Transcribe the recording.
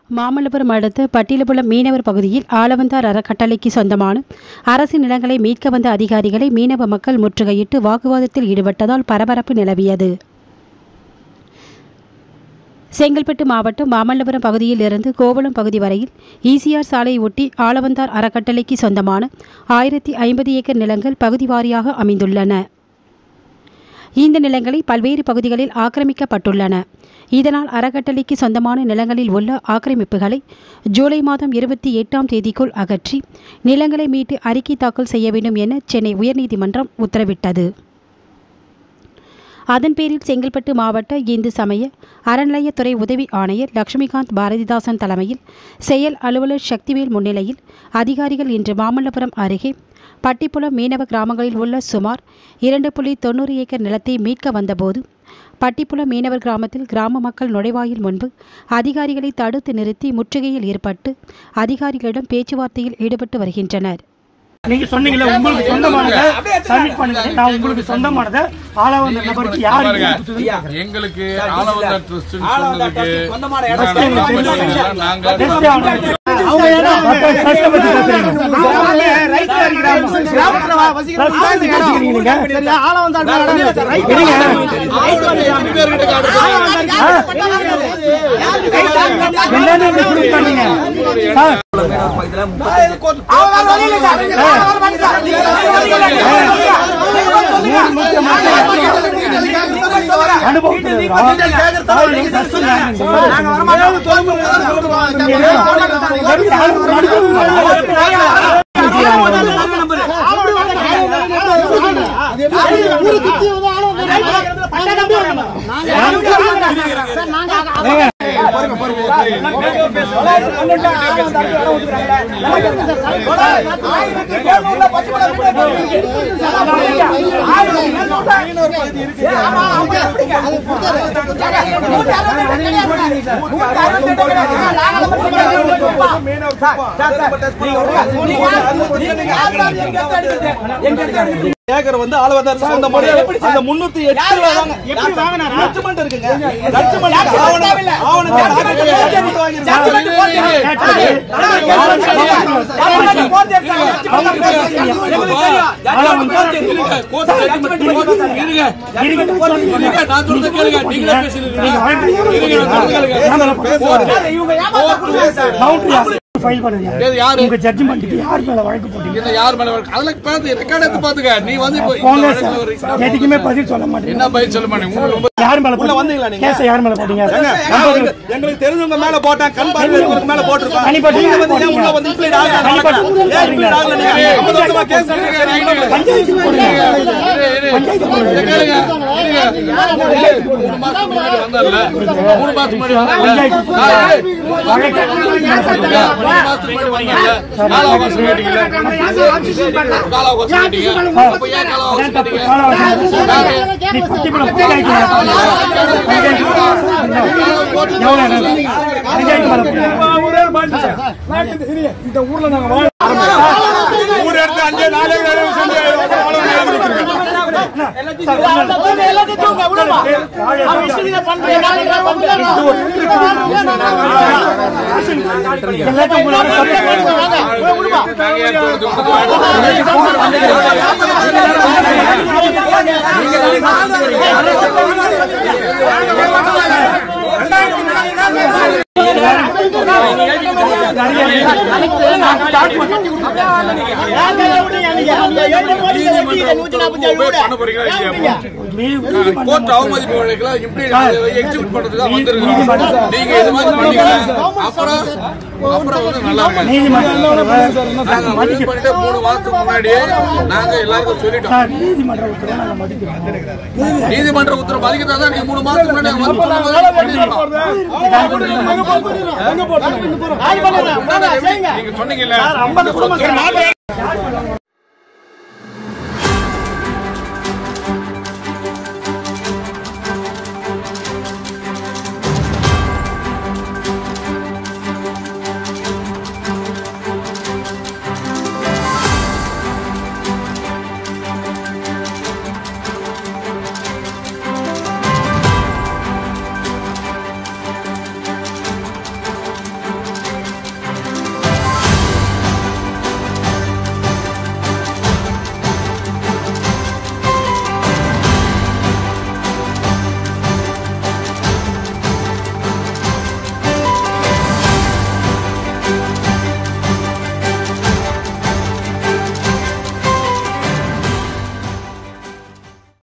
மாமல்லபுரம் அடுத்த பட்டியலபுரம் மீனவர் பகுதியில் ஆளவந்தார் அறக்கட்டளைக்கு சொந்தமான அரசு நிலங்களை மீட்க வந்த அதிகாரிகளை மீனவ மக்கள் முற்றுகையிட்டு வாக்குவாதத்தில் ஈடுபட்டதால் பரபரப்பு நிலவியது செங்கல்பட்டு மாவட்டம் மாமல்லபுரம் பகுதியில் இருந்து கோவளம் பகுதி வரையில் ஈசிஆர் சாலையை ஒட்டி ஆளவந்தார் அறக்கட்டளைக்கு சொந்தமான ஆயிரத்தி ஐம்பது ஏக்கர் நிலங்கள் பகுதி வாரியாக அமைந்துள்ளன இந்த நிலங்களை பல்வேறு பகுதிகளில் ஆக்கிரமிக்கப்பட்டுள்ளன இதனால் அறக்கட்டளைக்கு சொந்தமான நிலங்களில் உள்ள ஆக்கிரமிப்புகளை ஜூலை மாதம் இருபத்தி எட்டாம் தேதிக்குள் அகற்றி நிலங்களை மீட்டு அறிக்கை தாக்கல் செய்ய வேண்டும் என சென்னை உயர்நீதிமன்றம் உத்தரவிட்டது அதன் பேரில் செங்கல்பட்டு மாவட்ட இந்து சமய அறநிலையத்துறை உதவி ஆணையர் லட்சுமிகாந்த் பாரதிதாசன் தலைமையில் செயல் அலுவலர் சக்திவேல் முன்னிலையில் அதிகாரிகள் இன்று மாமல்லபுரம் அருகே பட்டிப்புலம் மீனவ கிராமங்களில் உள்ள சுமார் இரண்டு புள்ளி தொண்ணூறு ஏக்கர் நிலத்தை மீட்க வந்தபோது பட்டிப்புலம் மீனவர் கிராமத்தில் கிராம மக்கள் நுழைவாயில் முன்பு அதிகாரிகளை தடுத்து நிறுத்தி முற்றுகையில் ஈடுபட்டு அதிகாரிகளிடம் பேச்சுவார்த்தையில் ஈடுபட்டு வருகின்றனர் நீங்க சொன்னீங்கல்ல உங்களுக்கு சொந்தமானதை சப்மிட் பண்ணுங்க நான் உங்களுக்கு சொந்தமானதை ஆளாவந்த நபருக்கு யாரு பாருங்க எங்களுக்கு ஆலவந்தா ட்ரஸ்ட் சொன்னதுக்கு சொந்தமான First எங்களுக்கு தெரிஞ்சவங்க. நாங்க Next அவங்க அவங்க ஏன்னா trust அ பத்தி பேசுறீங்க. Trust பத்தி பேசுறீங்க நீங்க. என்னன்னு இப்படி prove பண்ணீங்க? சார், அனுபவத்துல இருக்கா? சார், நீங்க trust ஏக்கர் வந்து ஆளவதார் சொந்தமான அந்த முன்னூத்தி எட்டுல வாங்க எப்படி வாங்கினாரா லட்சுமண்ட் இருக்குங்க லட்சுமண்ட் ஆவணம் ஆவணம் boundary file பண்ணுங்க. இது யாரு? உங்க judgment-க்கு யார் மேல வழக்கு போட்டீங்க இது யார் மேல வழக்கு? அதெல்லாம் பார்த்து ரெக்கார்ட் எடுத்து பாத்துக்க நீ வந்து இப்போ இந்த போங்க வழக்குல சார். ஒரு- எதுக்குமே பதில் சொல்ல மாட்டீங்க என்ன பதில் சொல்ல மாட்டேங்க உங்களுக்கு ரொம்ப யார் மேல உள்ள வந்தீங்களா நீங்க? கேஸை யார் மேல போட்டீங்க எங்களுக்கு- எங்களுக்கு தெரிஞ்சவங்க மேல போட்டேன் கண் பார்வை இருக்கவங்களுக்கு மேல போட்டிருக்கோம் தனிப்பட்ட நீங்க வந்து ஏன் உள்ள வந்து implicit ஆகல? தனிப்பட்ட ஏன் implicit ஆகல நீங்க? ஐம்பது வருஷமா case நடக்குது. பஞ்சாயத்து போடுங்க இரு, இரு. இதை கேளுங்க. இருங்க. மூணு மாசத்துக்கு முன்னாடி வந்தார்ல? மூணு மாசத்துக்கு முன்னாடி வந்தார்ல? ஆ, ஏய், மூணு மாசத்துக்கு முன்னாடி வந்தார்ல? மூணு மாசத்துக்கு முன்னாடி வந்தார்ல? கால அவகாசம் கேட்டீங்கல்ல? கால அவகாசம் கேட்டீங்க. அப்ப ஏன் கால அவகாசம் கேட்டீங்க? யாரு? நீ பட்டிமன்றம் பஞ்சாயத்து மேல போடுங்க. எவ்வளவு நேரம்? பஞ்சாயத்து மேல போடுங்க. ஊர் எடுத்து அஞ்சே நாலே வேலை செஞ்சு அவ்வளவு நேரம் கொடுத்துருங்க. எல்லாத்தையும் உங்களோட submit பண்ணுங்க. நாங்க ஏன் தூரத்துக்கு வந்து பண்ண போறீங்களா இல்லையா? நீ கோர்ட் அவமதிப்பு வழக்குல இப்படி எக்ஸிக்யூட் பண்றதுக்கு தான் வந்திருக்கோம் நீங்க இது மாதிரி பண்ணீங்க அப்புறம் அப்புறம் வந்து நல்லா இருக்கு நீதிமன்றம் நாங்க முடிவு பண்ணிட்டு மூணு மாசத்துக்கு முன்னாடியே நாங்க எல்லாருக்கும் சொல்லிட்டோம் சார், நீதிமன்ற உத்தரவை நாங்க மதிக்கிறோம். நீதிமன்ற உத்தரவு மதிக்கிறதா தான் நீங்க மூணு மாசத்துக்கு முன்னாடி நாங்க வந்து சொன்ன மாதிரி பண்ணிருக்கோம். நீங்க சொன்னீங்கல்ல